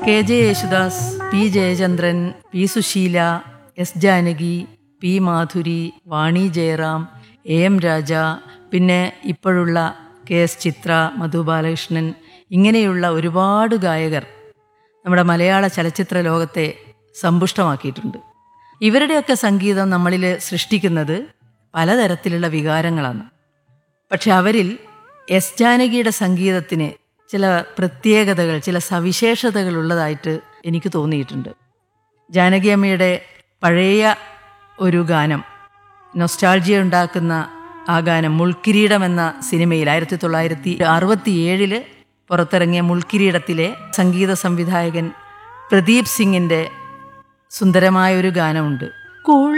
K J Yesudas P Jayachandran P Susheela S Janaki P Madhuri Vani Jairam A M Raja പിന്നെ ഇപ്പോഴുള്ള K S Chithra Madhu Balakrishnan ഇങ്ങനെയുള്ള ഒരുപാട് ഗായകർ നമ്മുടെ മലയാള ചലച്ചിത്ര ലോകത്തെ സമ്പുഷ്ടമാക്കിയിട്ടുണ്ട് ഇവരുടെയൊക്കെ സംഗീതം നമ്മളിൽ സൃഷ്ടിക്കുന്നത് പലതരത്തിലുള്ള വികാരങ്ങളാണ് പക്ഷെ അവരിൽ എസ് ജാനകിയുടെ സംഗീതത്തിന് ചില പ്രത്യേകതകൾ ചില സവിശേഷതകൾ ഉള്ളതായിട്ട് എനിക്ക് തോന്നിയിട്ടുണ്ട് ജാനകി അമ്മയുടെ പഴയ ഒരു ഗാനം നൊസ്റ്റാൾജിയ ഉണ്ടാക്കുന്ന ആ ഗാനം മുൾക്കിരീടം എന്ന സിനിമയിൽ ആയിരത്തി തൊള്ളായിരത്തി അറുപത്തി ഏഴില് പുറത്തിറങ്ങിയ മുൾക്കിരീടത്തിലെ സംഗീത സംവിധായകൻ പ്രദീപ് സിംഗിൻ്റെ സുന്ദരമായ ഒരു ഗാനമുണ്ട്